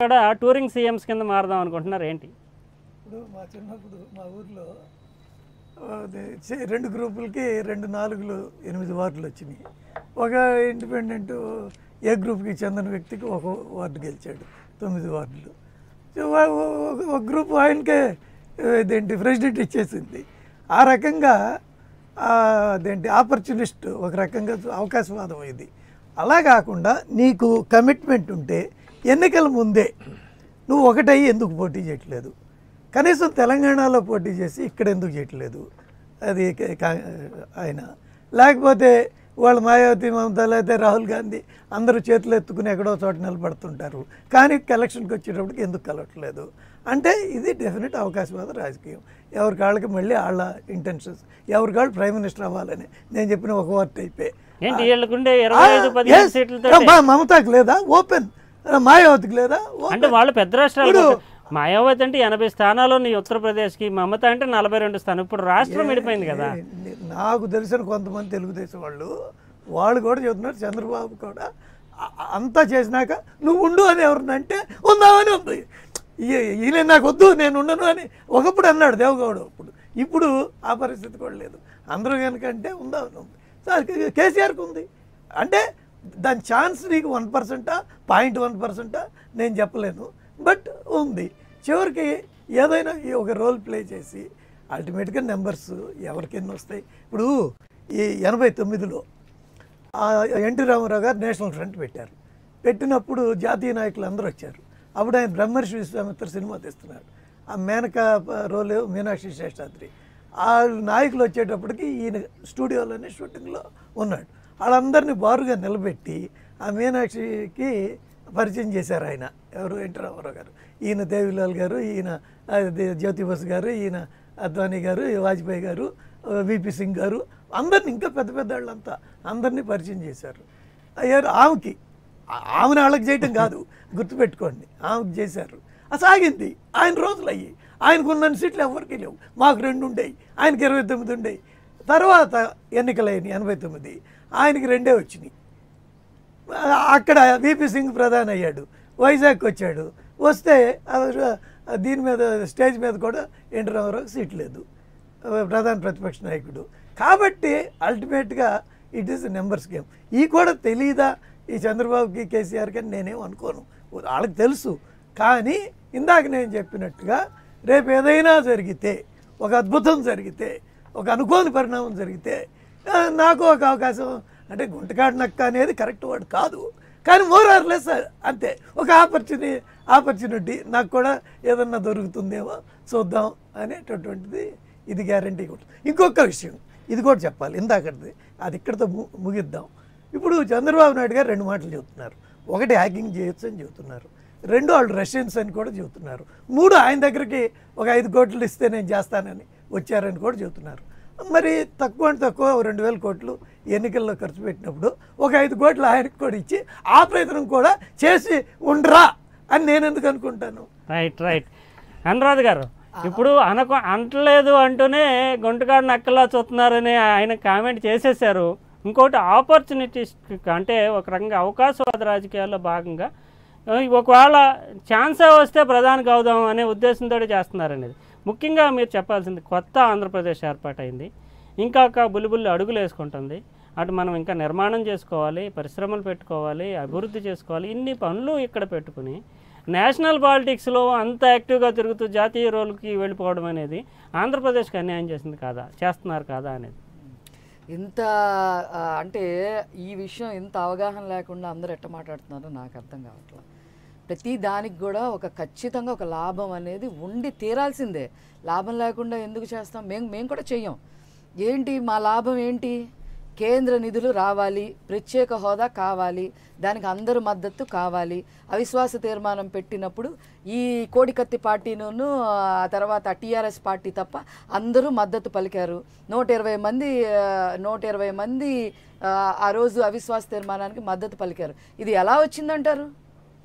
ఇక్కడ touring CMs కింద మారదాం అనుకుంటున్నారు ఏంటి ఇప్పుడు మా చిన్నప్పుడు మా ఊర్లో ఆ, అదే చే- రెండు గ్రూపులకి రెండు నాలుగులు ఎనిమిది వార్డులు వచ్చినాయి ఒక ఇండిపెండెంట్ ఏ గ్రూప్కి చెందిన వ్యక్తికి ఒక వార్డు గెలిచాడు తొమ్మిది వార్డులు సో వా- ఒక- ఒక గ్రూప్ ఆయనకే ఆ, ఇదేంటి ప్రెసిడెంట్ ఇచ్చేసింది ఆ రకంగా ఆ, అదేంటి ఆపర్చునిస్ట్ ఒక రకంగా అవకాశవాదం ఇది అలా కాకుండా నీకు కమిట్మెంట్ ఉంటే ఎన్నికల ముందే నువ్వు ఒకటయ్యి ఎందుకు పోటీ చేయట్లేదు కనీసం తెలంగాణలో పోటీ చేసి ఇక్కడ ఎందుకు చేయట్లేదు అది క- కా- ఆయన లేకపోతే వాళ్ళు మాయావతి మమత లేకపోతే రాహుల్ గాంధీ అందరూ చేతులు ఎత్తుకుని ఎక్కడో చోట నిలబడుతుంటారు కానీ ఎలక్షన్కి వచ్చేటప్పటికి ఎందుకు కలవట్లేదు అంటే ఇది డెఫినెట్ అవకాశవాద రాజకీయం ఎవరి కాళ్ళకి మళ్ళీ వాళ్ళ ఇంటెన్షన్స్ ఎవరి కాళ్ళు ప్రైమ్ మినిస్టర్ అవ్వాలని నేను చెప్పిన ఒక వర్ట్ అయిపోయి ఏంటి వీళ్ళకుండే ఇరవై ఐదు పదిహేను సీట్లతో మమతాకి లేదా ఓపెన్ మాయావతికి లేదా open. అంటే వాళ్ళు పెద్ద రాష్ట్రాలు మాయావతి అంటే ఎనభై స్థానాలు ఉన్నాయి ఉత్తరప్రదేశ్కి మమత అంటే నలభై రెండు స్థానం ఇప్పుడు రాష్ట్రం విడిపోయింది కదా ఏ- నాకు తెలిసిన కొంతమంది తెలుగుదేశం వాళ్ళు వాళ్ళు కూడా చెబుతున్నారు చంద్రబాబు కూడా అ- అంతా చేసినాక నువ్వు ఉండు అని ఎవరినంటే ఉందామని ఉంది ఈ- ఈయన నాకు వద్దు నేను ఉండను అని ఒకప్పుడు అన్నాడు దేవగౌడ అప్పుడు ఇప్పుడు ఆ పరిస్థితి కూడా లేదు అందరూ కనుకంటే ఉందామని ఉంది సార్ కేసీఆర్కి ఉంది అంటే దాని ఛాన్స్ నీకు వన్ పర్సెంటా పాయింట్ వన్ పర్సెంటా నేను చెప్పలేను బట్ ఉంది చివరికి ఏదైనా ఈ ఒక రోల్ ప్లే చేసి అల్టిమేట్గా నెంబర్స్ ఎవరికి ఎన్ని వస్తాయి ఇప్పుడు ఈ ఎనభై తొమ్మిదిలో ఆ ఎన్టీ రామారావు గారు నేషనల్ ఫ్రంట్ పెట్టారు పెట్టినప్పుడు జాతీయ నాయకులు అందరూ వచ్చారు అప్పుడు ఆయన బ్రహ్మర్షి విశ్వామిత్ర సినిమా తీస్తున్నాడు ఆ మేనక రోల్ మీనాక్షి శేషాద్రి ఆ నాయకులు వచ్చేటప్పటికి ఈయన స్టూడియోలోనే షూటింగ్లో ఉన్నాడు వాళ్ళందరినీ బారుగా నిలబెట్టి ఆ మీనాక్షికి పరిచయం చేశారు ఆయన ఎవరు ఎన్టీ రామారావు గారు ఈయన దేవిలాల్ గారు ఈయన అది జ్యోతి బసు గారు ఈయన అద్వానీ గారు ఈ వాజ్పేయి గారు విపి సింగ్ గారు అందరిని ఇంకా పెద్ద పెద్ద వాళ్ళంతా అందరినీ పరిచయం చేశారు అయ్యారు ఆమెకి ఆ- ఆమెను వాళ్ళకి చేయటం కాదు గుర్తుపెట్టుకోండి ఆమెకి చేశారు అది సాగింది ఆయన రోజులు అయ్యి ఆయనకు ఉన్న సీట్లు ఎవరికి లేవు మాకు రెండు ఉండేవి ఆయనకి ఇరవై తొమ్మిది ఉండేవి తర్వాత ఎన్నికలైనవి ఎనభై తొమ్మిది ఆయనకి రెండే వచ్చినాయి అక్కడ విపి సింగ్ ప్రధాని అయ్యాడు వైజాగ్ వచ్చాడు వస్తే ఆ- ఆ దీని మీద స్టేజ్ మీద కూడా ఎన్టీ రామారావు సీట్ లేదు ఆ ప్రధాన ప్రతిపక్ష నాయకుడు కాబట్టి అల్టిమేట్గా ఇట్ ఈస్ నెంబర్స్ గేమ్ ఈ కూడా తెలియదా ఈ చంద్రబాబుకి కేసీఆర్కి అని నేనేం అనుకోను వాళ్ళకి తెలుసు కానీ ఇందాక నేను చెప్పినట్టుగా రేపు ఏదైనా జరిగితే ఒక అద్భుతం జరిగితే ఒక అనుకోని పరిణామం జరిగితే ఆ, నాకు ఒక అవకాశం అంటే గుంటకాడు నక్క అనేది కరెక్ట్ వర్డ్ కాదు కానీ మోర్ ఆర్ లెస్ అంతే ఒక ఆపర్చుని ఆపర్చునిటీ నాకు కూడా ఏదన్నా దొరుకుతుందేమో చూద్దాం అనేటటువంటిది ఇది గ్యారంటీ కూడా ఇంకొక విషయం ఇది కూడా చెప్పాలి ఇందాకటిది అది ఇక్కడితో ము- ముగిద్దాం ఇప్పుడు చంద్రబాబు నాయుడు గారు రెండు మాటలు చెబుతున్నారు ఒకటి హ్యాకింగ్ చేయొచ్చు అని చెబుతున్నారు రెండు వాళ్ళు రష్యన్స్ అని కూడా చెబుతున్నారు మూడు ఆయన దగ్గరికి ఒక ఐదు కోట్లు ఇస్తే నేను చేస్తానని వచ్చారని కూడా చెబుతున్నారు మరి తక్కువ అంటే తక్కువ ఓ రెండు వేల కోట్లు ఎన్నికల్లో ఖర్చు పెట్టినప్పుడు ఒక ఐదు కోట్లు ఆయనకు కూడా ఇచ్చి ఆ ప్రయత్నం కూడా చేసి ఉండరా అని నేను ఎందుకు అనుకుంటాను రైట్ రైట్ అనురాధ్ గారు ఇప్పుడు అనకు అంటలేదు అంటూనే గుంటకాడు నక్కలా చూస్తున్నారని ఆయన కామెంట్ చేసేసారు ఇంకోటి ఆపర్చునిటీస్ అంటే ఒక రకంగా అవకాశవాద రాజకీయాల్లో భాగంగా ఆ, ఒకవేళ ఛాన్సే వస్తే ప్రధానికి అవుదాం అనే ఉద్దేశంతో చేస్తున్నారనేది ముఖ్యంగా మీరు చెప్పాల్సింది కొత్త ఆంధ్రప్రదేశ్ ఏర్పాటైంది ఇంకా ఒక బుల్లిబుల్లి అడుగులు వేసుకుంటుంది అటు మనం ఇంకా నిర్మాణం చేసుకోవాలి పరిశ్రమలు పెట్టుకోవాలి అభివృద్ధి చేసుకోవాలి ఇన్ని పనులు ఇక్కడ పెట్టుకుని నేషనల్ పాలిటిక్స్లో అంత యాక్టివ్గా తిరుగుతూ జాతీయ రోల్కి వెళ్ళిపోవడం అనేది ఆంధ్రప్రదేశ్కి అన్యాయం చేసింది కాదా చేస్తున్నారు కాదా అనేది ఇంత ఆ, అంటే ఈ విషయం ఇంత అవగాహన లేకుండా అందరూ ఎట్ట మాట్లాడుతున్నారో నాకు అర్థం కావట్లేదు ప్రతి దానికి కూడా ఒక ఖచ్చితంగా ఒక లాభం అనేది ఉండి తీరాల్సిందే లాభం లేకుండా ఎందుకు చేస్తాం మేము మేము కూడా చెయ్యం ఏంటి మా లాభం ఏంటి కేంద్ర నిధులు రావాలి ప్రత్యేక హోదా కావాలి దానికి అందరూ మద్దతు కావాలి అవిశ్వాస తీర్మానం పెట్టినప్పుడు ఈ కోడికత్తి పార్టీను ఆ తర్వాత టీఆర్ఎస్ పార్టీ తప్ప అందరూ మద్దతు పలికారు నూట ఇరవై మంది ఆ, నూట ఇరవై మంది ఆ, ఆ రోజు అవిశ్వాస తీర్మానానికి మద్దతు పలికారు ఇది ఎలా వచ్చిందంటారు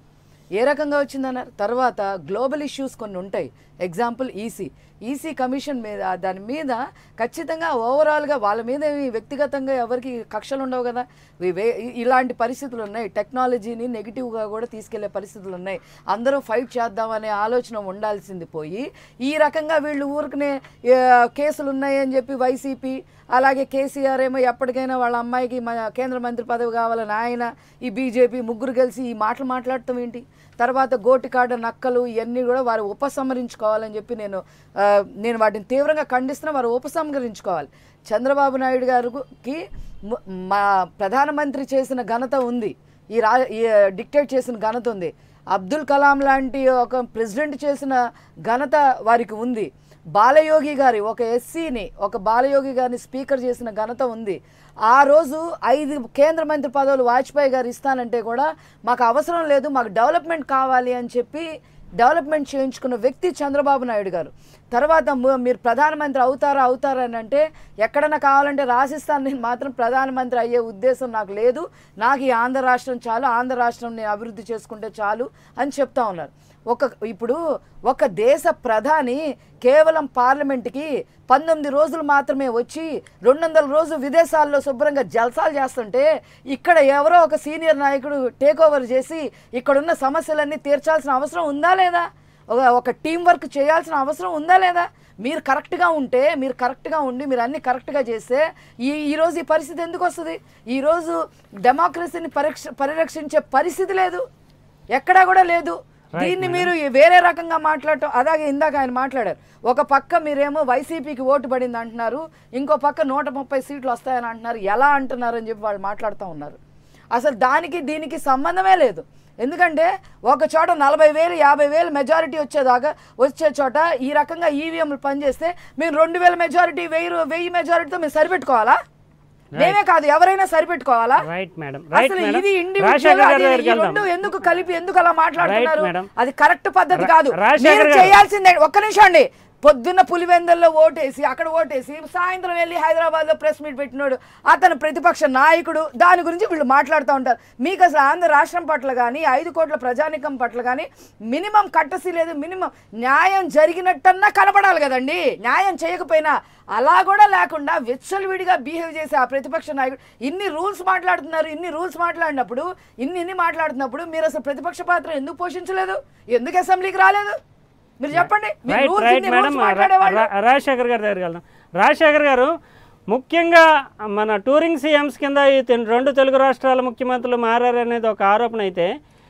ఏ రకంగా వచ్చిందన్నారు తర్వాత గ్లోబల్ ఇష్యూస్ కొన్ని ఉంటాయి ఎగ్జాంపుల్ ఈసీ ఈసీ కమిషన్ మీద దాని మీద ఖచ్చితంగా ఓవరాల్గా వాళ్ళ మీద ఏమి వ్యక్తిగతంగా ఎవరికి కక్షలు ఉండవు కదా ఇవి వే- ఇ- ఇలాంటి పరిస్థితులు ఉన్నాయి టెక్నాలజీని నెగిటివ్గా కూడా తీసుకెళ్లే పరిస్థితులు ఉన్నాయి అందరూ ఫైట్ చేద్దామనే ఆలోచన ఉండాల్సింది పోయి ఈ రకంగా వీళ్ళు ఊరికనే ఏ, కేసులు ఉన్నాయని చెప్పి వైసీపీ అలాగే కేసీఆర్ ఏమో ఎప్పటికైనా వాళ్ళ అమ్మాయికి మన కేంద్ర మంత్రి పదవి కావాలని ఆయన ఈ బీజేపీ ముగ్గురు కలిసి ఈ మాటలు మాట్లాడటం ఏంటి తర్వాత గోటికాడ నక్కలు ఇవన్నీ కూడా వారు ఉపసంహరించుకోవాలని చెప్పి నేను ఆ, నేను వాటిని తీవ్రంగా ఖండిస్తున్నా వారు ఉపసంహరించుకోవాలి చంద్రబాబు నాయుడు గారికి ము- మా ప్రధానమంత్రి చేసిన ఘనత ఉంది ఈ రా ఈ డిక్టేట్ చేసిన ఘనత ఉంది అబ్దుల్ కలాం లాంటి ఒక ప్రెసిడెంట్ చేసిన ఘనత వారికి ఉంది బాలయోగి గారి ఒక ఎస్సీని ఒక బాలయోగి గారిని స్పీకర్ చేసిన ఘనత ఉంది ఆ రోజు ఐదు కేంద్ర మంత్రి పదవులు వాజ్పేయి గారు ఇస్తానంటే కూడా మాకు అవసరం లేదు మాకు డెవలప్మెంట్ కావాలి అని చెప్పి డెవలప్మెంట్ చేయించుకున్న వ్యక్తి చంద్రబాబు నాయుడు గారు తర్వాత ము- మీరు ప్రధానమంత్రి అవుతారా అవుతారా అని అంటే ఎక్కడన్నా కావాలంటే రాసిస్తాను నేను మాత్రం ప్రధానమంత్రి అయ్యే ఉద్దేశం నాకు లేదు నాకు ఈ ఆంధ్ర రాష్ట్రం చాలు ఆంధ్ర రాష్ట్రం నేను అభివృద్ధి చేసుకుంటే చాలు అని చెప్తా ఉన్నారు ఒక ఇప్పుడు ఒక దేశ ప్రధాని కేవలం పార్లమెంట్కి పంతొమ్మిది రోజులు మాత్రమే వచ్చి రెండు వందల రోజులు విదేశాల్లో శుభ్రంగా జల్సాలు చేస్తుంటే ఇక్కడ ఎవరో ఒక సీనియర్ నాయకుడు టేక్ ఓవర్ చేసి ఇక్కడున్న సమస్యలన్నీ తీర్చాల్సిన అవసరం ఉందా లేదా ఒక ఒక టీం వర్క్ చేయాల్సిన అవసరం ఉందా లేదా మీరు కరెక్ట్గా ఉంటే మీరు కరెక్ట్గా ఉండి మీరు అన్ని కరెక్ట్గా చేస్తే ఈ ఈరోజు ఈ పరిస్థితి ఎందుకు వస్తుంది ఈరోజు డెమోక్రసీని పరీక్ష పరిరక్షించే పరిస్థితి లేదు ఎక్కడా కూడా లేదు దీన్ని మీరు వేరే రకంగా మాట్లాడటం అలాగే ఇందాక ఆయన మాట్లాడారు ఒక పక్క మీరేమో వైసీపీకి ఓటు పడింది అంటున్నారు ఇంకో పక్క నూట ముప్పై సీట్లు వస్తాయని అంటున్నారు ఎలా అంటున్నారు అని చెప్పి వాళ్ళు మాట్లాడుతూ ఉన్నారు అసలు దానికి దీనికి సంబంధమే లేదు ఎందుకంటే ఒక చోట నలభై వేలు యాభై వేలు మెజారిటీ వచ్చేదాకా వచ్చే చోట ఈ రకంగా ఈవీఎంలు పనిచేస్తే మేము రెండు వేల మెజారిటీ వెయ్యి రూ- వెయ్యి మెజారిటీతో మేము సరిపెట్టుకోవాలా మేమే కాదు ఎవరైనా సరిపెట్టుకోవాలా రైట్ మేడం రైట్ అసలు మేడం ఇది ఇండివిజువల్ రాజశేఖర్ గారి అది దగ్గరికి ఈ వెళ్దాం రెండు ఎందుకు కలిపి ఎందుకు అలా మాట్లాడుతున్నారు మేడం. అది కరెక్ట్ పద్ధతి రా- కాదు రాజశేఖర్ మీరు గారు. చేయాల్సిందే ఒక్క నిమిషం అండి పొద్దున్న పులివెందల్లో ఓటేసి అక్కడ ఓటేసి సాయంత్రం వెళ్ళి హైదరాబాద్లో ప్రెస్ మీట్ పెట్టినోడు అతను ప్రతిపక్ష నాయకుడు దాని గురించి వీళ్ళు మాట్లాడుతూ ఉంటారు మీకు అసలు ఆంధ్ర రాష్ట్రం పట్ల కానీ ఐదు కోట్ల ప్రజానికం పట్ల కానీ మినిమం కట్టసి లేదు మినిమం న్యాయం జరిగినట్టన్నా కనపడాలి కదండి న్యాయం చేయకపోయినా అలా కూడా లేకుండా విచ్చలవిడిగా బిహేవ్ చేసే ఆ ప్రతిపక్ష నాయకుడు ఇన్ని రూల్స్ మాట్లాడుతున్నారు ఇన్ని రూల్స్ మాట్లాడినప్పుడు ఇన్ని ఇన్ని మాట్లాడుతున్నప్పుడు మీరు అసలు ప్రతిపక్ష పాత్ర ఎందుకు పోషించలేదు ఎందుకు అసెంబ్లీకి రాలేదు మీరు చెప్పండి మీరు రైట్ rules రైట్ ఇన్ని మేడం rules మాట్లాడేవాళ్ళు. రా- రాజశేఖర్ గారి దగ్గరికి వెళ్దాం రాజశేఖర్ గారు ముఖ్యంగా మన టూరింగ్ సీఎంస్ కింద ఈ తెన్- రెండు తెలుగు రాష్ట్రాల ముఖ్యమంత్రులు మారారు అనేది ఒక ఆరోపణ అయితే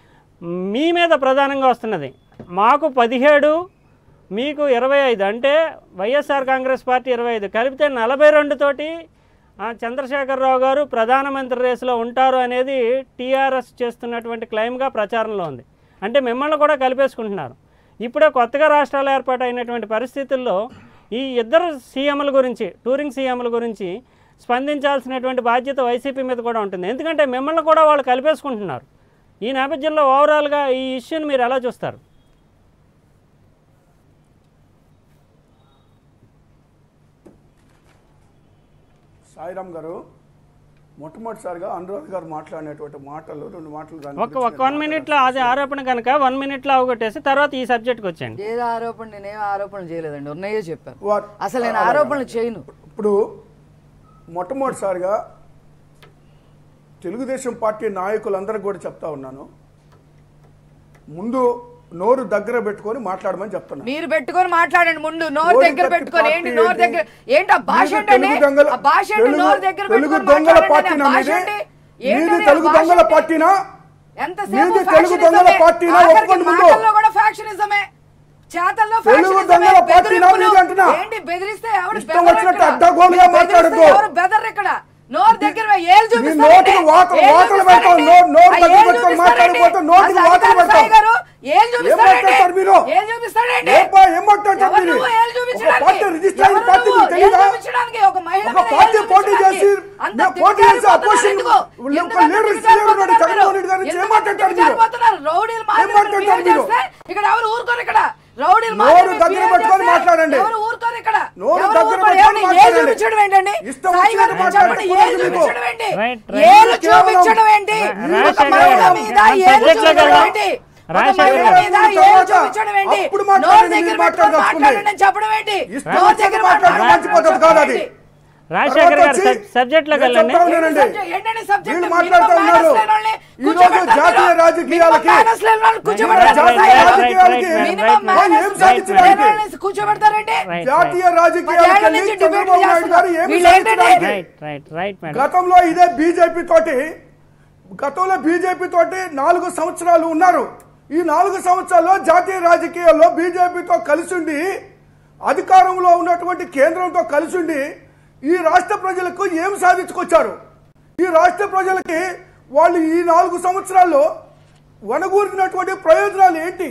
మీ మీద ప్రధానంగా వస్తున్నది మాకు పదిహేడు మీకు ఇరవై ఐదు అంటే వైఎస్ఆర్ కాంగ్రెస్ పార్టీ ఇరవై ఐదు కలిపితే నలభై రెండు తోటి ఆ, చంద్రశేఖరరావు గారు ప్రధానమంత్రి రేసులో ఉంటారు అనేది టీఆర్ఎస్ చేస్తున్నటువంటి క్లెయిమ్గా ప్రచారంలో ఉంది అంటే మిమ్మల్ని కూడా కలిపేసుకుంటున్నారు ఇప్పుడే కొత్తగా రాష్ట్రాలు ఏర్పాటు అయినటువంటి పరిస్థితుల్లో ఈ ఇద్దరు సీఎంల గురించి టూరింగ్ సీఎంల గురించి స్పందించాల్సినటువంటి బాధ్యత వైసీపీ మీద కూడా ఉంటుంది ఎందుకంటే మిమ్మల్ని కూడా వాళ్ళు కలిపేసుకుంటున్నారు ఈ నేపథ్యంలో ఓవరాల్గా ఈ ఇష్యూని మీరు ఎలా చూస్తారు సాయిరామ్ గారు మొట్టమొదటిసారిగా అనురాధ్ గారు మాట్లాడినటువంటి మాటలు రెండు మాటలు దాని ఒక గురించి ఒక వన్ మినిట్లో అది ఆరోపణ కనుక వన్ మినిట్లో అవగొట్టేసి తర్వాత ఈ సబ్జెక్ట్కి వచ్చేయండి ఏదో ఆరోపణ నేనేం ఆరోపణలు చేయలేదండి ఉన్నాయో చెప్పాను వాట్- అసలు నేను ఆరోపణలు చేయను ఇప్పుడు మొట్టమొదటిసారిగా తెలుగుదేశం పార్టీ నాయకులందరికీ కూడా చెప్తా ఉన్నాను ముందు నోరు దగ్గర పెట్టుకొని మాట్లాడమని చెప్తున్నా మీరు పెట్టుకొని మాట్లాడండి ముందు నోరు నోరు దగ్గర దగ్గర పెట్టుకొని ఏంటి పార్టీ నోరు ఏంటి? దగ్గర ఏంటి ఆ భాష మీరు ఏంటండి తెలుగు దొంగల- ఆ భాష ఏంటి తెలుగు- నోరు దగ్గర తెలుగు పెట్టుకొని దొంగల మాట్లాడండి పార్టీనా ఆ భాష మీది? ఏంటి? మీది ఏంటది ఆ తెలుగు భాష దొంగల ఏంటి? పార్టీనా ఎంతసేపు మీది తెలుగు దొంగల ఫ్యాక్షనిజమే. పార్టీనా? ఆఖరికి ఒప్పుకోండి ముందు. మాటల్లో కూడా ఫ్యాక్షనిజమే చేతల్లో తెలుగు ఫ్యాక్షనిజమే. దొంగల పార్టీనా బెదిరింపులు. మీది అంటున్నా? ఏంటి బెదిరిస్తే ఎవడు ఇష్టం బెదరు వచ్చినట్టు ఇక్కడ? అడ్డగోలుగా మీరు బెదిరిస్తే మాట్లాడొద్దు. ఎవరు బెదరు ఇక్కడ నోరు దగ్గర ఏళ్ళు మీ చూపిస్తారండి. నోటికి వాతలు- ఏళ్ళు వాతలు చూపిస్తారండి. పెడతాం. నోరు- నోరు ఆ దగ్గర ఏళ్ళు పెట్టుకొని చూపిస్తారండి. మాట్లాడిపోతే నోటికి అసలు వాతలు అధికారి సాయి పెడతాం. గారు ఏళ్ళు చూపిస్తారండి. మాట్లాడతారు మీరు? ఏళ్ళు చూపిస్తారండి. ఏపా, ఏం మాట్లాడతారు ఎవరు మీరు? నువ్వు ఏళ్ళు ఒక చూపించడానికి? పార్టీ రిజిస్టర్ అయిన ఎవరు పార్టీ నువ్వు మీకు తెలీదా? ఏళ్ళు చూపించడానికి? ఒక మహిళ ఒక మీద పార్టీ ఏళ్ళు పోటీ చూపించడానికి? చేసి అంత మేము పోటీ చేసి దిగజారిపోతున్నారు అపోజిషన్ ఎందుకు? వీళ్ళు ఎందుకు ఒక అంత లీడర్ దిగజారిపోతున్నారు సీఎం జగన్మోహన్ రెడ్డి గారి మీరు? నుంచి ఏం ఎందుకు అంత మాట్లాడతారు మీరు? దిగజారిపోతున్నారు? రౌడీలు మాదిరి మాట్లాడతారు బిహేవ్ మీరు? చేస్తే ఇక్కడ ఎవరు ఊరుకోరు ఇక్కడ రౌడీలు నోరు మాదిరి దగ్గర బిహేవ్ పెట్టుకొని చేస్తే మాట్లాడండి. ఎవరు ఊరుకోరు ఇక్కడ నోరు ఎవరు దగ్గర ఊరుకోరు? పెట్టుకొని ఏమండి? ఏళ్ళు మాట్లాడండి. చూపించడం ఏంటండి ఇష్టం సాయి గారు వచ్చినట్టు చెప్పండి మాట్లాడకూడదు ఏళ్ళు మీకు. చూపించడం ఏంటి రైట్, రైట్. ఏళ్ళు కేవలం చూపించడం ఏంటి రా- ఒక రాజశేఖర్ మహిళ గారు, మీద మన ఏళ్ళు subject లోకి చూపించడం వెళ్దాం. ఏంటి రాజశేఖర్ మహిళ గారు. మీద తర్వాత ఏలు చూపించడం ఏంటి? అప్పుడు నోరు మాట్లాడండి, దగ్గర మీరు పెట్టుకొని మాట్లాడదలుచుకుంది. మాట్లాడండి అని చెప్పడం ఏంటి? ఇష్టం నోరు వచ్చినట్టు దగ్గర మాట్లాడడం మాట్లాడండి మంచి పద్ధతి కాదు అది. రాజశేఖర్ తర్వాత గారు వచ్చి సబ్జెక్ట్లోకి నేను వెళ్ళండి చెప్తా ఉన్నానండి. ఏంటండి ఏంటండి subject? వీళ్ళు Minimum మాట్లాడుతూ manners ఉన్నారు లేని వాళ్ళని ఈ రోజు కూర్చోబెడతారు జాతీయ మీరు. రాజకీయాలకి Minimum manners లేని వాళ్ళని కూర్చోబెడతారు. జాతీయ రైట్, రైట్, రాజకీయాలకి రైట్, Minimum రైట్, manners ఏం సాధించడానికి? లేని వాళ్ళని కూర్చోబెడతారండి రైట్, జాతీయ పదేళ్ల రాజకీయాలకి వెళ్ళి నుంచి debate చంద్రబాబు నాయుడు గారు చేస్తున్నారు. ఏమి వీళ్ళు ఏంటండి? సాధించడానికి? రైట్ రైట్ రైట్ మేడం గతంలో ఇదే బీజేపీ తోటి గతంలో బీజేపీ తోటి నాలుగు సంవత్సరాలు ఉన్నారు ఈ నాలుగు సంవత్సరాల్లో జాతీయ రాజకీయాల్లో బీజేపీతో కలిసిండి అధికారంలో ఉన్నటువంటి కేంద్రంతో కలిసిండి ఈ రాష్ట్ర ప్రజలకు ఏం సాధించుకొచ్చారు ఈ రాష్ట్ర ప్రజలకి వాళ్ళు ఈ నాలుగు సంవత్సరాల్లో వనగూరినటువంటి ప్రయోజనాలు ఏంటి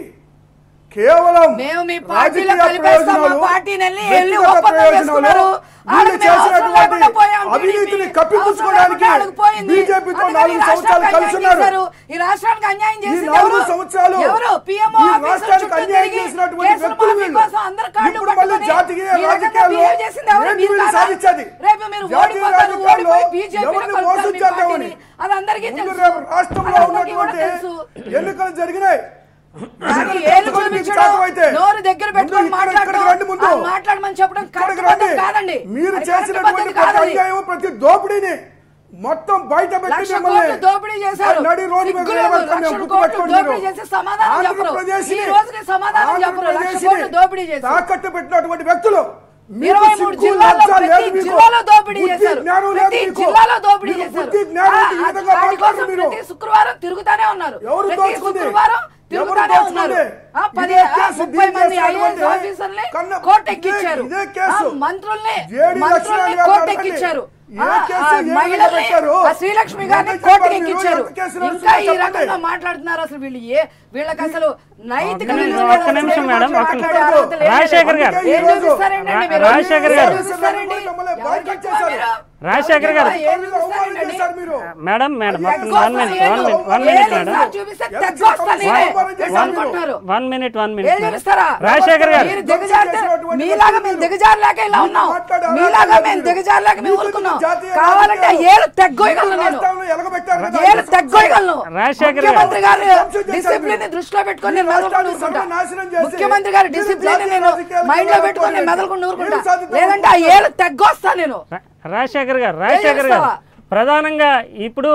కేవలం మేము మీ పార్టీలో రాజకీయ కలిపేస్తాం మా ప్రయోజనాలు, పార్టీని వెళ్ళి వెళ్ళి వ్యక్తిగత ఒప్పందం ప్రయోజనాలు, చేసుకున్నారు వీళ్ళు ఆడకు మేము అవసరం చేసినటువంటి లేకుండా పోయాం అవినీతిని టీడీపీ. కప్పిపుచ్చుకోవడానికి అవసరం లేకుండా పోయింది. బీజేపీతో అందుకని నాలుగు ఈ సంవత్సరాలు రాష్ట్రానికి కలిసి అన్యాయం ఉన్నారు. చేశారు. ఈ రాష్ట్రానికి అన్యాయం ఈ చేసింది నాలుగు ఎవరు? సంవత్సరాలు ఎవరు పిఎంఓ ఈ ఆఫీసర్ రాష్ట్రానికి చుట్టూ అన్యాయం తిరిగి చేసినటువంటి కేసుల వ్యక్తులు మాఫీ వీళ్ళు. కోసం అందరు కాళ్ళు ఇప్పుడు మళ్ళీ పట్టుకొని జాతీయ ఈ రకంగా రాజకీయాల్లో బిహేవ్ చేసింది ఎవరు? ఏంటి మీరు వీళ్ళు కాదా? సాధించేది? రేపు మీరు జాతీయ ఓడిపోతారు, రాజకీయాల్లో ఓడిపోయి బీజేపీలో ఎవరిని కలుపుతారు మోసం మీ చేద్దామని. పార్టీని. అది అందరికీ ముందు తెలుసు. రేపు రాష్ట్రంలో అది అందరికీ కూడా ఉన్నటువంటి తెలుసు. ఎన్నికలు జరిగినాయి కానీ ఎన్నికలు ఏళ్ళు తప్పుకొని మీకు చూపించడం, చేతమైతే నోరు దగ్గర ముందు పెట్టుకొని ఇక్కడ- మాట్లాడడం, ఇక్కడికి రండి ముందు. ఆ మాట్లాడమని చెప్పడం ఇక్కడికి కరెక్ట్ పద్ధతి రండి. కాదండి మీరు అది కరెక్ట్ చేసినటువంటి పద్ధతి ప్రతి కాదండి. అన్యాయం ప్రతి దోపిడీని మొత్తం బయట పెట్టి లక్ష మిమ్మల్ని కోట్లు దోపిడీ చేశారు. నడి రోడ్డు మీద సిగ్గులేదు. నిలబెట్టుకొని లక్ష మేము కోట్లు గుర్తుపెట్టుకోండి దోపిడీ మీరు. చేసి సమాధానం చెప్పరు. ఆంధ్రప్రదేశ్ని- ఈ రోజుకి సమాధానం చెప్పరు. లక్ష ఆంధ్రప్రదేశ్ని కోట్లు దోపిడీ చేశారు. తాకట్టు పెట్టినటువంటి వ్యక్తులు మీకు ఇరవై మూడు సిగ్గు, జిల్లాల్లో లజ్జ ప్రతి లేదు మీకు. జిల్లాలో దోపిడీ బుద్ధి, చేశారు జ్ఞానం లేదు ప్రతి మీకు. జిల్లాలో దోపిడీ మీకు చేశారు బుద్ధి, జ్ఞానం ఆ, ఉంటే ఈ ఆ, విధంగా వాటి కోసం మాట్లాడరు మీరు. ప్రతి శుక్రవారం తిరుగుతానే ఉన్నారు ఎవరు ప్రతి దోచుకుంది? శుక్రవారం తిరుగుతానే ఎవరు ఉన్నారు దోచుకుంది? ఆ, పది ఇదే ఆ, కేసు, ముప్పై దీని మంది కేసు ఐఏఎస్ అంటే ఆఫీసర్ని కన్న- కోర్టు ఇదే- ఎక్కించారు ఇదే కేసు. ఆ, మంత్రుల్ని జేడీ మంత్రుల్ని లక్ష్మణ్ గారు కోర్టు అడగండి. ఎక్కించారు ఏ ఆ, కేసు ఆ, ఏ విధంగా మహిళల్ని పెట్టారు? ఆ శ్రీలక్ష్మి గారిని ఎంత కోర్టుకి చెప్పాలి మీరు? ఎక్కించారు ఎంత కేసు ఇంకా నడుస్తుందో ఈ చెప్పండి. రకంగా మాట్లాడుతున్నారు అసలు వీళ్ళు ఏ వీళ్ళకి అసలు నైతిక ఒక్క విలువ నిమిషం, లేదు. ఒక్క నిమిషం అసలు మేడం, ఏం ఒక్క మాట్లాడే నిమిషం. అర్హత లేదు. రాజశేఖర్ గారు. ఏం చూపిస్తారండి రా- మీరు? రాజశేఖర్ ఏం గారు. చూపిస్తారండి? మిమ్మల్ని ఎవరికి బయటకు ఎక్కువ చేశారు. మీరు? రాజశేఖర్ గారు. ఏం చూపిస్తారండి? చేశారు మీరు. మేడం మేడం ఏం ఒక్క one minute one minute one ఏం మినిట్ మేడం చూపిస్తారు? చూపిస్తే ఎంత తెగ్గొస్తాను నేనే. అవమానం చేశారు ఏం మీరు? అనుకుంటున్నారు? వన్ మినిట్ వన్ ఏం మినిట్ మేడం చూపిస్తారా? రాజశేఖర్ గారు మీరు దిగజారితే చేసినటువంటి మీలాగా మేము వ్యక్తులు దిగజారలేక ఇలా ఉన్నాం మాట్లాడే మీలాగా అర్హత మేము లేదు. దిగజారలేక మేము మీకు ఊరుకున్నాం జాతీయ కావాలంటే రాజకీయాలు ఏళ్ళు తెగ్గొయ్యగలను నేను రాష్ట్రంలో ఎలగబెట్టారు కదా. ఏళ్ళు తెగ్గొయ్యగలను రాజశేఖర్ గారు. ముఖ్యమంత్రి గారు ధ్వంసం చేశారు డిసిప్లిన్ మీరు. దృష్టిలో పెట్టుకొని నేను ఈ మెదలుకొని రాష్ట్రాన్ని ఊరుకుంటా సర్వనాశనం చేసి ముఖ్యమంత్రి గారి మీరు డిసిప్లిన్ జాతీయ నేను రాజకీయాలకు మైండ్ లో పెట్టుకొని నేను వెళ్ళకపోతే మెదలుకొని ఊరుకుంటా ఏం సాధిద్దాం లేదంటే ఆ ఏళ్ళు తెగ్గొస్తా నేను రా- రాజశేఖర్ గారు రాజశేఖర్ గారు చేస్తావా? ప్రధానంగా ఇప్పుడు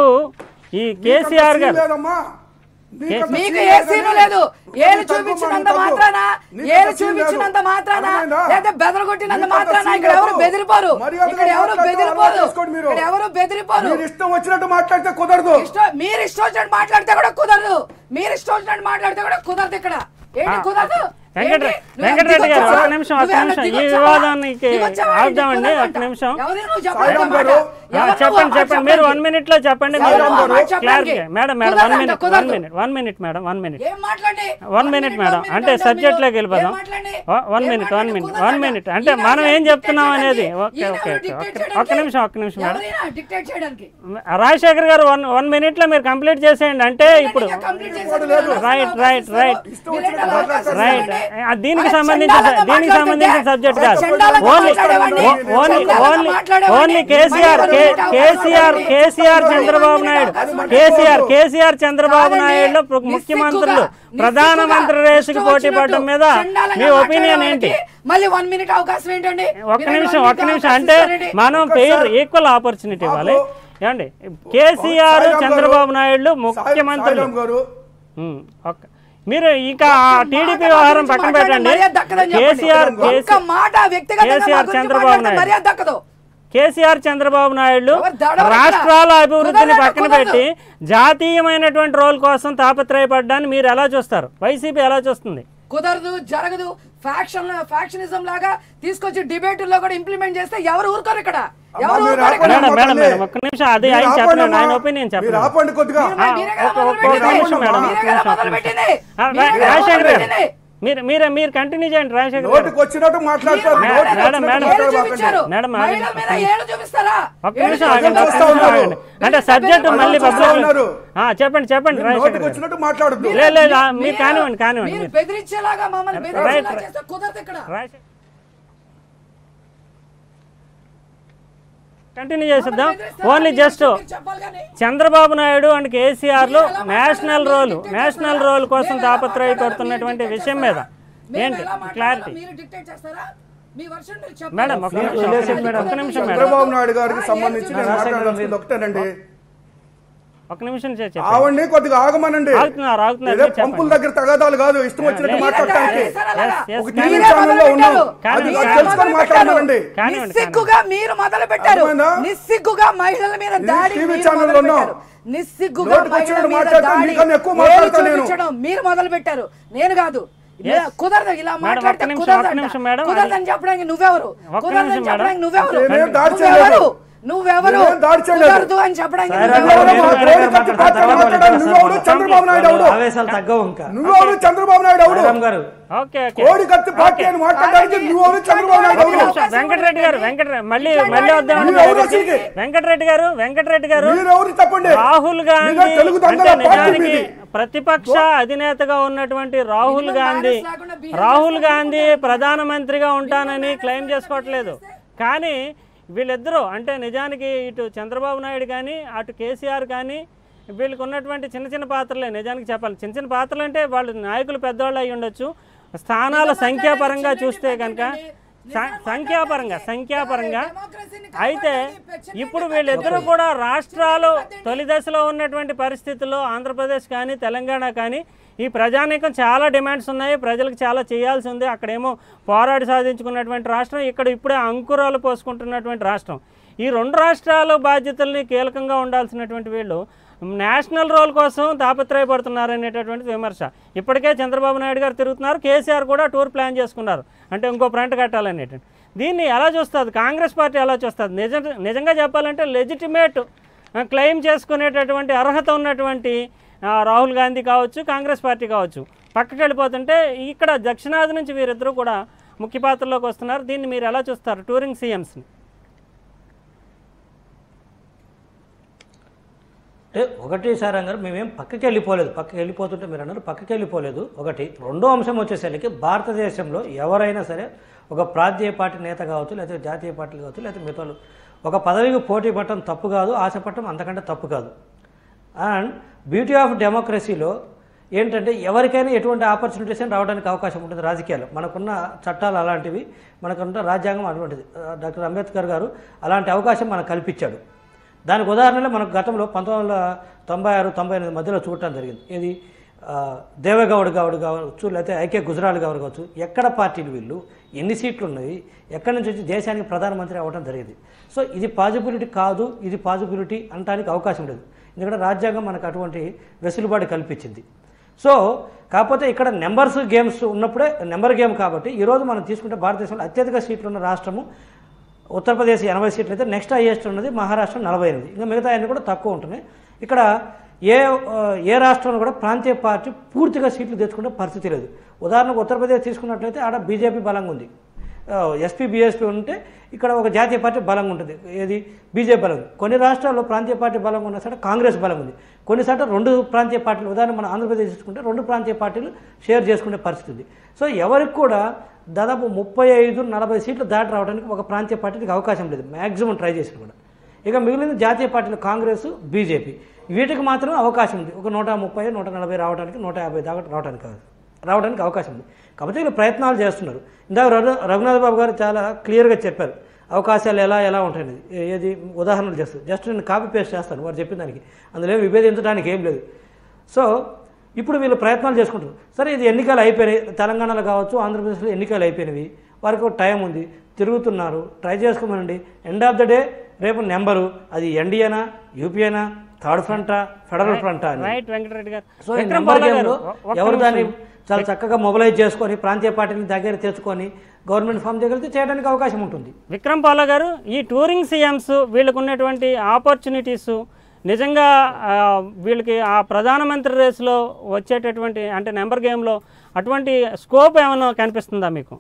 ఈ కేసీఆర్ గారు లేదమ్మా. నీకంత మీకు సీన్ ఏ లేదు సీను కానీ లేదు ఏలు తగ్గు చూపించినంత తగ్గు. మాత్రాన నీకంత ఏలు సీన్ లేదు. చూపించినంత మాత్రాన అర్థమైందా? లేదా బెదరగొట్టినంత నీకంత మాత్రాన సీన్ ఇక్కడ ఎవరు లేదు. బెదిరిపోరు మర్యాదగా ఇక్కడ ఎవరు మాట్లాడటం బెదిరిపోరు అలవాటు చేసుకోండి మీరు. ఇక్కడ ఎవరు బెదిరిపోరు మీరు ఇష్టం వచ్చినట్టు మాట్లాడితే కుదరదు ఇష్టం మీరు ఇష్టం వచ్చినట్టు మాట్లాడితే కూడా కుదరదు మీరు ఇష్టం వచ్చినట్టు మాట్లాడితే కూడా కుదరదు ఇక్కడ ఏంటి ఆ, కుదరదు వెంకట ఏంటి? నువ్వు వెంకటరెడ్డి గారు దిగొచ్చావా? ఒక్క నిమిషం ఒక్క నువ్వేమన్నా నిమిషం ఈ దిగొచ్చావా? వివాదానికి దిగొచ్చావా? ఆపుదామండి కుదరదంట. ఒక్క నిమిషం ఎవరు నువ్వు చెప్పండి సాయిరాం మాట. గారు. ఆ, ఎవరు చెప్పండి నువ్వు చెప్పండి మీరు వన్ మినిట్ లో చెప్పండి మీరు సాయిరాం గారు. క్లారిటీ మేడం మేడం వన్ కుదరదంట, మినిట్ వన్ కుదరదు. Minute one minute madam one minute ఏం మాట్లాడి వన్ మినిట్ మేడం అంటే సబ్జెక్ట్ లోకి వెళ్ళిపోదాం one minute one minute one minute అంటే మనం ఏం చెప్తున్నాం అనేది ఓకే ఓకే ఓకే ఓకే ఒక్క నిమిషం ఒక్క నిమిషం మేడం డిక్టేట్ చేయడానికి రాజశేఖర్ గారు వన్ వన్ మినిట్ లో మీరు కంప్లీట్ చేసేయండి అంటే ఇప్పుడు కంప్లీట్ రైట్ రైట్ రైట్ ఇష్టం వచ్చినట్టు మాట్లాడతారు. రైట్ ఆ, దీనికి సంబంధించిన దీనికి సంబంధించిన సబ్జెక్ట్ కాదు చండాలంగా ఓన్లీ మాట్లాడేవాడిని. ఓన్లీ చండాలంగా ఓన్లీ మాట్లాడేవాడిని. ఓన్లీ కేసీఆర్ మళ్ళీ కే- ఒకటి కేసీఆర్ అవకాశం కేసీఆర్ ఇవ్వండి. చంద్రబాబు మళ్ళీ నాయుడు అవకాశం ఇవ్వండి. కేసీఆర్ కేసీఆర్ చంద్రబాబు కాదండి. నాయుడు ముఖ్యమంత్రులు నిస్సిగ్గుగా, ప్రధానమంత్రి నిస్సిగ్గుగా, రేసుకి ఇష్టం పోటీ పడడం వచ్చినట్టు మీద చండాలంగా మీ ఒపీనియన్ ఏంటి మాట్లాడేవాడికి మళ్ళీ వన్ మినిట్ అవకాశం ఏంటండి ఒక్క మీరు నిమిషం one ఒక్క minute నిమిషం అవకాశం అంటే ఇస్తారండి? మనం పేరు ఈక్వల్ ఆపర్చునిటీ ఇవ్వాలి ఏమండి కేసీఆర్ సాయిరాం గారు, చంద్రబాబు నాయుడు సాయి- ముఖ్యమంత్రులు సాయిరాం గారు ఉమ్, ఒక్క- మీరు ఇంకా టీడీపీ వ్యవహారం పక్కన పెట్టండి మర్యాద దక్కదని చెప్పండి. కేసీఆర్ ఒక్క కేసీ- మాట వ్యక్తిగతంగా కేసీఆర్ మా గురించి చంద్రబాబు మాట్లాడితే నాయుడు. మర్యాద దక్కదు కేసీఆర్ చంద్రబాబు నాయుడు ఎవరు దడవరు ఇక్కడ? రాష్ట్రాల అభివృద్ధిని కుదరదు, పక్కన కుదరదు. పెట్టి జాతీయమైనటువంటి రోల్ కోసం తాపత్రయపడ్డాన్ని మీరు ఎలా చూస్తారు వైసీపీ ఎలా చూస్తుంది కుదరదు జరగదు ఫ్యాక్షన్ ఫ్యాక్షనిజం లాగా తీసుకొచ్చి డిబేట్లో కూడా ఇంప్లిమెంట్ చేస్తే ఎవరు ఊరుకోరు ఇక్కడ ఎవరు అమ్మా, మీరు ఊరుకోరు ఇక్కడ ఆపండి. మేడం మేడం తల్లి. మేడం ఒక్క నిమిషం అది మీరు ఆయన ఆపండి చెప్పలేదు అమ్మా. ఆయన ఒపీనియన్ మీరు చెప్పలేదు ఆపండి కొద్దిగా మీరు- ఆ, మీరే కదా ఒక- ఒక- ఒక మొదలుపెట్టింది. నిమిషం మేడం, మీరే ఒక కదా నిమిషం, ఒక మొదలుపెట్టింది. ఆ, మీరే కదా రాజశేఖర్ గారు మొదలుపెట్టింది. మీరు మీరు మీరు కంటిన్యూ చేయండి రాజశేఖర్ గారు నోటికి వచ్చినట్టు మాట్లాడతారు మే- నోటికి మేడం, వచ్చినట్టు మేడం. ఏళ్ళు మాట్లాడబాకండి. చూపించారు మేడం, ఆగండి. మహిళల మీద ఏళ్ళు చూపిస్తారా ఒక్క ఏళ్ళు నిమిషం చూపించారు. ఆగండి ఒక్క చూస్తా నిమిషం ఉన్నారు. ఆగండి అంటే సబ్జెక్ట్ మీరు మళ్ళీ చూస్తా పబ్లిక్ ఉన్నారు. ఆ, చెప్పండి చెప్పండి మీరు రాజశేఖర్ నోటికి గారు వచ్చినట్టు మాట్లాడద్దు లేదు లేదు ఆ, మీరు మీరు- కానివ్వండి కానివ్వండి మీరు మీరు. బెదిరించేలాగా మమ్మల్ని బెదిరించేలా రైట్. చేస్తే కుదరదు ఇక్కడ రాజశేఖర్ కంటిన్యూ చేసేద్దాం only just Chandrababu Naidu and కేసీఆర్లు నేషనల్ రోల్ నేషనల్ రోల్ కోసం తాపత్రయపడుతున్నటువంటి విషయం మీద ఏంటి క్లారిటీ మేడం ఒక నిమిషం ఒక నిమిషం మేడం చంద్రబాబు నాయుడు గారికి సంబంధించి నేను మాట్లాడాల్సింది ఒకటేనండి ఒక నిమిషం చే- చెప్పండి ఆవిడ్ని కొద్దిగా ఆగమనండి ఆగుతున్నారు ఆగుతున్నారు ఏదో మీరు పంపుల చెప్పండి దగ్గర తగాదాలు కాదు ఇష్టం వచ్చినట్టు లేదు. మాట్లాడటానికి Yes, yes, ఒక కానీ- టీవీ ఛానల్లో ఉన్నాం కానీ- అది కానీ- తెలుసుకొని మాట్లాడమనండి కానివ్వండి నిస్సిగ్గుగా మీరు మొదలు పెట్టారు అర్థమైందా? నిస్సిగ్గుగా మహిళల మీద నేను దాడి టీవీ మీరు ఛానల్లో మొదలు ఉన్నాం. పెట్టారు. నిస్సిగ్గుగా నోటికి మహిళల వచ్చినట్టు మీద మాట్లాడతాను, దాడి మీకన్నా ఎక్కువ ఏరి మాట్లాడతాను నేను. చూపించడం మీరు మొదలు పెట్టారు నేను కాదు ఇలా కుదరదు ఇలా మేడం, మాట్లాడితే ఒక్క నిమిషం, కుదరదంట. ఒక్క నిమిషం మేడం. కుదరదని చెప్పడానికి నువ్వెవరు ఒక్క కుదరదని నిమిషం చెప్పడానికి మేడం. నువ్వెవరు నేనేం దాడి నువ్వెవరు చేయలేదు. నువ్వెవరు నేనేం దాడి చేయలేదు. కుదరదు అని చెప్పడానికి సాయిరామ్ నువ్వెవరు? గారు, నువ్వెవరు? మీరు కోడి కత్తి పార్టీ తర్వాత మాట్లాడాలి. మాట్లాడతారు. నువ్వెవరు? చంద్రబాబు నాయుడు ఎవడు ఆవేశాలు తగ్గవు ఇంకా నువ్వెవరు చంద్రబాబు నాయుడు ఎవడు సాయిరామ్ గారు ఓకే ఓకే కోడి కత్తి పార్టీ అని మాట్లాడడానికి నువ్వెవరు చంద్రబాబు నాయుడు ఒక్క ఎవడు నిమిషం వెంకటరెడ్డి గారు వెంకట మళ్ళీ మళ్ళీ వద్దామండి మీరు ఎవరు అసలుకి? వెంకటరెడ్డి గారు వెంకటరెడ్డి గారు మీరెవరు చెప్పండి రాహుల్ గాంధీ మీరే తెలుగు అంటే దండల పార్టీ నిజానికి మీది. ప్రతిపక్ష అధినేతగా ఉన్నటువంటి రాహుల్ Minimum గాంధీ balance లేకుండా behave రాహుల్ గాంధీ ప్రధానమంత్రిగా ఉంటానని క్లెయిమ్ చేసుకోవట్లేదు కానీ వీళ్ళిద్దరూ అంటే నిజానికి ఇటు చంద్రబాబు నాయుడు కానీ అటు కేసీఆర్ కానీ వీళ్ళకి ఉన్నటువంటి చిన్న చిన్న పాత్రలే నిజానికి చెప్పాలి చిన్న చిన్న పాత్రలు అంటే వాళ్ళు నాయకులు పెద్దవాళ్ళు అయి ఉండొచ్చు స్థానాల సంఖ్యాపరంగా చూస్తే కనుక స- సంఖ్యాపరంగా సంఖ్యాపరంగా అయితే ఇప్పుడు వీళ్ళిద్దరూ కూడా రాష్ట్రాలు తొలి దశలో ఉన్నటువంటి పరిస్థితుల్లో ఆంధ్రప్రదేశ్ కానీ తెలంగాణ కానీ ఈ ప్రజానీకం చాలా డిమాండ్స్ ఉన్నాయి ప్రజలకు చాలా చేయాల్సి ఉంది అక్కడేమో పోరాడి సాధించుకున్నటువంటి రాష్ట్రం ఇక్కడ ఇప్పుడే అంకురాలు పోసుకుంటున్నటువంటి రాష్ట్రం ఈ రెండు రాష్ట్రాల బాధ్యతల్ని కీలకంగా ఉండాల్సినటువంటి వీళ్ళు నేషనల్ రోల్ కోసం తాపత్రయపడుతున్నారు అనేటటువంటి విమర్శ ఇప్పటికే చంద్రబాబు నాయుడు గారు తిరుగుతున్నారు కేసీఆర్ కూడా టూర్ ప్లాన్ చేసుకున్నారు అంటే ఇంకో ఫ్రంట్ కట్టాలనేటువంటి దీన్ని ఎలా చూస్తుంది కాంగ్రెస్ పార్టీ ఎలా చూస్తుంది నిజ నిజంగా చెప్పాలంటే లెజిటిమేట్ క్లెయిమ్ చేసుకునేటటువంటి అర్హత ఉన్నటువంటి ఆ, రాహుల్ గాంధీ కావచ్చు కాంగ్రెస్ పార్టీ కావచ్చు పక్కకి వెళ్ళిపోతుంటే ఇక్కడ దక్షిణాది నుంచి వీరిద్దరూ కూడా ముఖ్య పాత్రలోకి వస్తున్నారు దీన్ని మీరు ఎలా చూస్తారు టూరింగ్ సీఎంస్ని అంటే ఒకటి సారం గారు మేమేం పక్కకి వెళ్ళిపోలేదు పక్కకి వెళ్ళిపోతుంటే మీరు అన్నారు పక్కకి వెళ్ళిపోలేదు ఒకటి రెండో అంశం వచ్చేసరికి భారతదేశంలో ఎవరైనా సరే ఒక ప్రాంతీయ పార్టీ నేత కావచ్చు లేకపోతే జాతీయ పార్టీలు కావచ్చు లేకపోతే మిగతాలు ఒక పదవికి పోటీ పడటం తప్పు కాదు ఆశపడటం అంతకంటే తప్పు కాదు అండ్ బ్యూటీ ఆఫ్ డెమోక్రసీలో ఏంటంటే ఎవరికైనా ఎటువంటి ఆపర్చునిటీస్ అయినా రావడానికి అవకాశం ఉంటుంది రాజకీయాలు మనకున్న చట్టాలు అలాంటివి మనకున్న రాజ్యాంగం అటువంటిది ఆ, డాక్టర్ అంబేద్కర్ గారు అలాంటి అవకాశం మనకు కల్పించాడు దానికి ఉదాహరణలో మనకు గతంలో పంతొమ్మిది వందల తొంభై ఆరు తొంభై ఎనిమిది మధ్యలో చూడటం జరిగింది ఇది ఆ, దేవేగౌడ్ గౌడ్ కావచ్చు లేకపోతే ఐకే గుజరాల్ గౌడ్ కావచ్చు ఎక్కడ పార్టీలు వీళ్ళు ఎన్ని సీట్లు ఉన్నాయి ఎక్కడి నుంచి వచ్చి దేశానికి ప్రధానమంత్రి అవ్వడం జరిగింది సో ఇది పాజిబిలిటీ కాదు ఇది పాజిబిలిటీ అనడానికి అవకాశం లేదు ఎందుకంటే రాజ్యాంగం మనకు అటువంటి వెసులుబాటు కల్పించింది సో కాకపోతే ఇక్కడ నెంబర్స్ గేమ్స్ ఉన్నప్పుడే నెంబర్ గేమ్ కాబట్టి ఈరోజు మనం తీసుకుంటే భారతదేశంలో అత్యధిక సీట్లు ఉన్న రాష్ట్రము ఉత్తరప్రదేశ్ ఎనభై సీట్లు అయితే నెక్స్ట్ హైయెస్ట్ ఉన్నది మహారాష్ట్ర నలభై ఎనిమిది ఇంకా మిగతా అన్ని కూడా తక్కువ ఉంటున్నాయి ఇక్కడ ఏ ఆ, ఏ రాష్ట్రంలో కూడా ప్రాంతీయ పార్టీ పూర్తిగా సీట్లు తెచ్చుకునే పరిస్థితి లేదు ఉదాహరణకు ఉత్తరప్రదేశ్ తీసుకున్నట్లయితే ఆడ బీజేపీ బలంగా ఉంది ఎస్పీ బీఎస్పీ ఉంటే ఇక్కడ ఒక జాతీయ పార్టీ బలంగా ఉంటుంది ఏది బీజేపీ బలం ఉంది. కొన్ని రాష్ట్రాల్లో ప్రాంతీయ పార్టీ బలంగా ఉన్న చోట కాంగ్రెస్ బలం ఉంది కొన్ని చోట రెండు ప్రాంతీయ పార్టీలు ఉదాహరణ మన ఆంధ్రప్రదేశ్ తీసుకుంటే రెండు ప్రాంతీయ పార్టీలు షేర్ చేసుకునే పరిస్థితి ఉంది సో ఎవరికి కూడా దాదాపు ముప్పై ఐదు నలభై సీట్లు దాటి రావడానికి ఒక ప్రాంతీయ పార్టీకి అవకాశం లేదు మ్యాక్సిమం ట్రై చేసిన కూడా ఇక మిగిలిన జాతీయ పార్టీలు కాంగ్రెస్ బీజేపీ వీటికి మాత్రం అవకాశం ఉంది ఒక నూట ముప్పై నూట నలభై రావడానికి నూట యాభై దాకా రావడానికి కాదు రావడానికి అవకాశం ఉంది కాకపోతే వీళ్ళు ప్రయత్నాలు చేస్తున్నారు ఇందాక రఘు రఘునాథ్ బాబు గారు చాలా క్లియర్గా చెప్పారు అవకాశాలు ఎలా ఎలా ఉంటాయనేది ఏ- ఏది ఉదాహరణలు చేస్తారు జస్ట్ నేను కాపీ పేస్ట్ చేస్తాను వారు చెప్పిన దానికి అందులో ఏం విభేదించడానికి ఏం లేదు సో ఇప్పుడు వీళ్ళు ప్రయత్నాలు చేసుకుంటారు సరే ఇది ఎన్నికలు అయిపోయినాయి తెలంగాణలో కావచ్చు ఆంధ్రప్రదేశ్లో ఎన్నికలు అయిపోయినవి వారికి ఒక టైం ఉంది తిరుగుతున్నారు ట్రై చేసుకోమనండి ఎండ్ ఆఫ్ ద డే రేపు నెంబరు అది ఎన్డీఏనా యూపీఏనా థర్డ్ ఫ్రంటా ఫెడరల్ ఫ్రంటా అని రైట్ వెంకటరెడ్డి గారు సో ఈ విక్రమ్ నెంబర్ బాలా గారు, గేమ్లో ఒ- ఒక్క ఎవరు దాన్ని నిమిషం. చాలా చక్కగా మొబిలైజ్ చేసుకొని ప్రాంతీయ పార్టీని దగ్గర తెచ్చుకొని గవర్నమెంట్ ఫామ్ చేయగలిగితే చేయడానికి అవకాశం ఉంటుంది విక్రమ్ పాలా గారు ఈ టూరింగ్ సీఎంస్ వీళ్ళకు ఉన్నటువంటి ఆపర్చునిటీస్ నిజంగా ఆ, వీళ్ళకి ఆ ప్రధానమంత్రి రేసులో వచ్చేటటువంటి అంటే నెంబర్ గేమ్లో అటువంటి స్కోప్ ఏమైనా కనిపిస్తుందా మీకు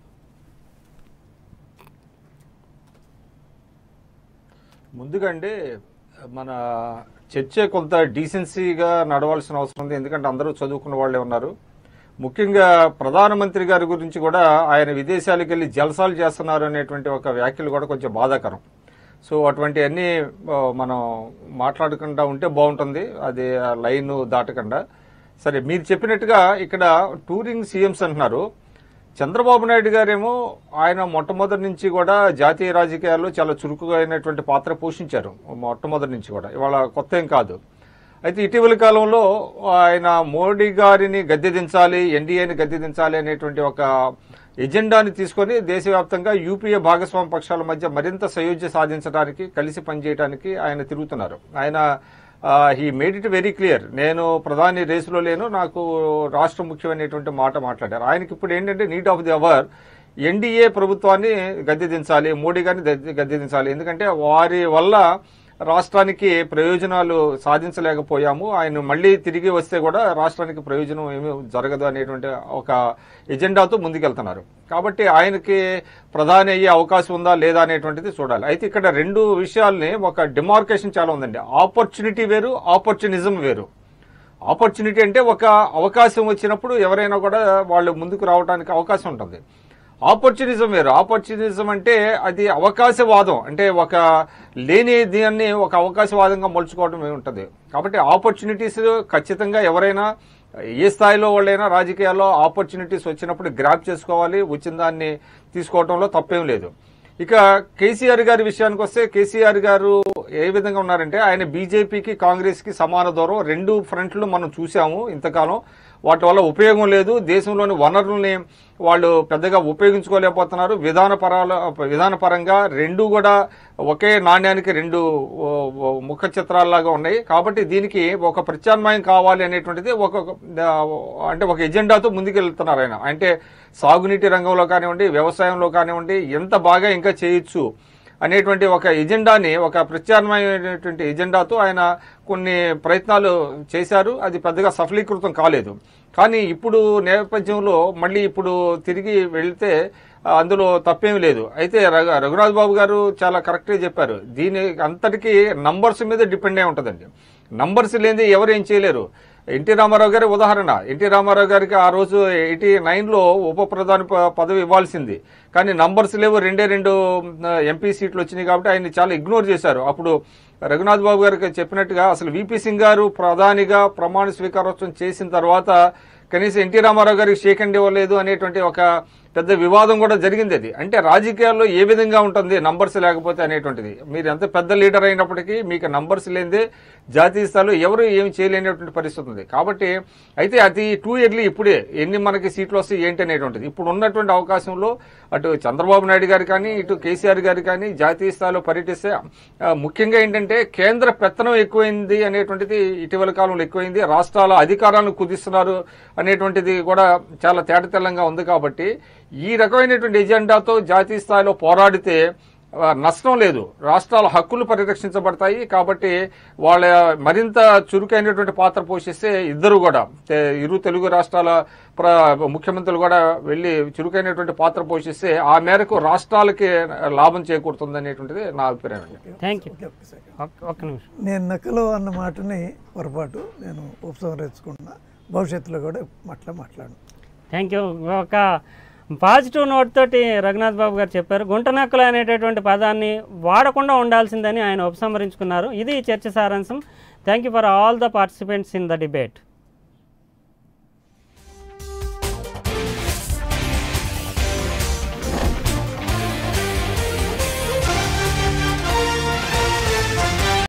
ముందుగా అండి మన చర్చ కొంత డీసెన్సీగా నడవాల్సిన అవసరం ఉంది ఎందుకంటే అందరూ చదువుకున్న వాళ్ళే ఉన్నారు ముఖ్యంగా ప్రధానమంత్రి గారి గురించి కూడా ఆయన విదేశాలకు వెళ్ళి జలసాలు చేస్తున్నారు అనేటువంటి ఒక వ్యాఖ్యలు కూడా కొంచెం బాధాకరం సో అటువంటివన్నీ ఆ, మనం మాట్లాడకుండా ఉంటే బాగుంటుంది అది ఆ లైన్ దాటకుండా సరే మీరు చెప్పినట్టుగా ఇక్కడ టూరింగ్ సీఎంస్ అంటున్నారు చంద్రబాబు నాయుడు గారేమో ఆయన మొట్టమొదటి నుంచి కూడా జాతీయ రాజకీయాల్లో చాలా చురుకుగా అయినటువంటి పాత్ర పోషించారు మొట్టమొదటి నుంచి కూడా ఇవాళ కొత్త ఏం కాదు అయితే ఇటీవల కాలంలో ఆయన మోడీ గారిని గద్దె దించాలి ఎన్డీఏని గద్దె దించాలి అనేటువంటి ఒక ఎజెండాని తీసుకొని దేశవ్యాప్తంగా యూపీఏ భాగస్వామ్య పక్షాల మధ్య మరింత సయోధ్య సాధించడానికి కలిసి పనిచేయడానికి ఆయన తిరుగుతున్నారు ఆయన he made it very clear నేను ప్రధాని రేసులో లేను నాకు రాష్ట్ర ముఖ్యమైనటువంటి మాట మాట్లాడారు ఆయనకి ఇప్పుడు ఏంటంటే need of the hour NDA ప్రభుత్వాన్ని గద్దె దించాలి మోడీ గారిని గద్దె- గద్దె దించాలి ఎందుకంటే వారి వల్ల రాష్ట్రానికి ప్రయోజనాలు సాధించలేకపోయాము ఆయన మళ్ళీ తిరిగి వస్తే కూడా రాష్ట్రానికి ప్రయోజనం ఏమీ జరగదు అనేటువంటి ఒక ఎజెండాతో ముందుకెళ్తున్నారు కాబట్టి ఆయనకి ప్రధాని అయ్యే అవకాశం ఉందా లేదా అనేటువంటిది చూడాలి అయితే ఇక్కడ రెండు విషయాల్ని ఒక డిమార్కేషన్ చాలా ఉందండి ఆపర్చునిటీ వేరు ఆపర్చునిజం వేరు ఆపర్చునిటీ అంటే ఒక అవకాశం వచ్చినప్పుడు ఎవరైనా కూడా వాళ్ళు ముందుకు రావడానికి అవకాశం ఉంటుంది ఆపర్చునిజం వేరు ఆపర్చునిజం అంటే అది అవకాశవాదం అంటే ఒక లేని దాన్ని ఒక అవకాశవాదంగా మలుచుకోవడం ఉంటుంది కాబట్టి ఆపర్చునిటీస్ ఖచ్చితంగా ఎవరైనా ఏ స్థాయిలో వాళ్ళైనా రాజకీయాల్లో ఆపర్చునిటీస్ వచ్చినప్పుడు గ్రాప్ చేసుకోవాలి వచ్చిన దాన్ని తీసుకోవడంలో తప్పేం లేదు ఇక కేసీఆర్ గారి విషయానికి వస్తే కేసీఆర్ గారు ఏ విధంగా ఉన్నారంటే ఆయన బీజేపీకి కాంగ్రెస్ కి సమాన దూరం రెండు ఫ్రంట్లు మనం చూసాము ఇంతకాలం వాటి వల్ల ఉపయోగం లేదు దేశంలోని వనరుల్ని వాళ్ళు పెద్దగా ఉపయోగించుకోలేకపోతున్నారు విధాన పరాల విధానపరంగా రెండు కూడా ఒకే నాణ్యానికి రెండు ఓ, ఓ, ముఖ చిత్రాల్లాగా ఉన్నాయి కాబట్టి దీనికి ఒక ప్రత్యామ్నాయం కావాలి అనేటువంటిది ఒక ఆ, అంటే ఒక ఎజెండాతో ముందుకెళ్తున్నారు ఆయన అంటే సాగునీటి రంగంలో కానివ్వండి వ్యవసాయంలో కానివ్వండి ఎంత బాగా ఇంకా చేయొచ్చు అనేటువంటి ఒక ఎజెండాని ఒక ప్రత్యామ్నాయమైనటువంటి ఎజెండాతో ఆయన కొన్ని ప్రయత్నాలు చేశారు అది పెద్దగా సఫలీకృతం కాలేదు కానీ ఇప్పుడు నేపథ్యంలో మళ్ళీ ఇప్పుడు తిరిగి వెళ్తే ఆ, అందులో తప్పేం లేదు అయితే రఘు- రఘునాథ్ బాబు గారు చాలా కరెక్ట్గా చెప్పారు దీని అంతటికీ నంబర్స్ మీద డిపెండ్ అయి ఉంటుందండి నంబర్స్ లేనిది ఎవరు ఏం చేయలేరు ఎన్టీ రామారావు గారి ఉదాహరణ ఎన్టీ రామారావు గారికి ఆ రోజు ఎయిటీ నైన్లో ఉప ప్రధాని ప- పదవి ఇవ్వాల్సింది కానీ నంబర్స్ లేవు రెండే రెండు ఎంపీ సీట్లు వచ్చినాయి కాబట్టి ఆయన చాలా ఇగ్నోర్ చేశారు అప్పుడు రఘునాథ్ బాబు గారికి చెప్పినట్టుగా అసలు విపి సింగ్ గారు ప్రధానిగా ప్రమాణ స్వీకారోత్సవం చేసిన తర్వాత కనీసం ఎన్టీ రామారావు గారికి షేక్ హ్యాండ్ ఇవ్వలేదు అనేటువంటి ఒక పెద్ద వివాదం కూడా జరిగింది అది అంటే రాజకీయాల్లో ఏ విధంగా ఉంటుంది నంబర్స్ లేకపోతే అనేటువంటిది మీరు ఎంత పెద్ద లీడర్ అయినప్పటికీ మీకు నంబర్స్ లేనిదే జాతీయ స్థాయిలో ఎవరు ఏమి చేయలేనటువంటి పరిస్థితి ఉంది కాబట్టి అయితే అది టూ ఇయర్లీ ఇప్పుడే ఎన్ని మనకి సీట్లు వస్తాయి ఏంటి అనేటువంటిది ఇప్పుడు ఉన్నటువంటి అవకాశంలో అటు చంద్రబాబు నాయుడు గారు కానీ ఇటు కేసీఆర్ గారు కానీ జాతీయ స్థాయిలో పర్యటిస్తే ఆ, ముఖ్యంగా ఏంటంటే కేంద్ర పెత్తనం ఎక్కువైంది అనేటువంటిది ఇటీవల కాలంలో ఎక్కువైంది రాష్ట్రాల అధికారాలను కుదిస్తున్నారు అనేటువంటిది కూడా చాలా తేటతెల్లంగా ఉంది కాబట్టి ఈ రకమైనటువంటి ఎజెండాతో జాతీయ స్థాయిలో పోరాడితే ఆ, నష్టం లేదు రాష్ట్రాల హక్కులు పరిరక్షించబడతాయి కాబట్టి వాళ్ళ మరింత చురుకైనటువంటి పాత్ర పోషిస్తే ఇద్దరు కూడా తే- ఇరు తెలుగు రాష్ట్రాల ప్ర ముఖ్యమంత్రులు కూడా వెళ్ళి చురుకైనటువంటి పాత్ర పోషిస్తే ఆ మేరకు రాష్ట్రాలకి లాభం చేకూరుతుంది అనేటువంటిది నా అభిప్రాయం అండి థ్యాంక్ యూ ఓకే, ఒక్క సెకండ్. ఒక్క- ఒక్క నిమిషం నేను నక్కలో అన్న మాటని పొరపాటు నేను ఉపసంహరించుకున్నా భవిష్యత్తులో కూడా అట్లా మాట్లాడు థ్యాంక్ యూ ఒక పాజిటివ్ నోట్ తోటి రఘునాథ్ బాబు గారు చెప్పారు గుంటనక్కలు అనేటటువంటి పదాన్ని వాడకుండా ఉండాల్సిందని ఆయన ఉపసంహరించుకున్నారు ఇది ఈ చర్చ సారాంశం thank you for all the participants in the debate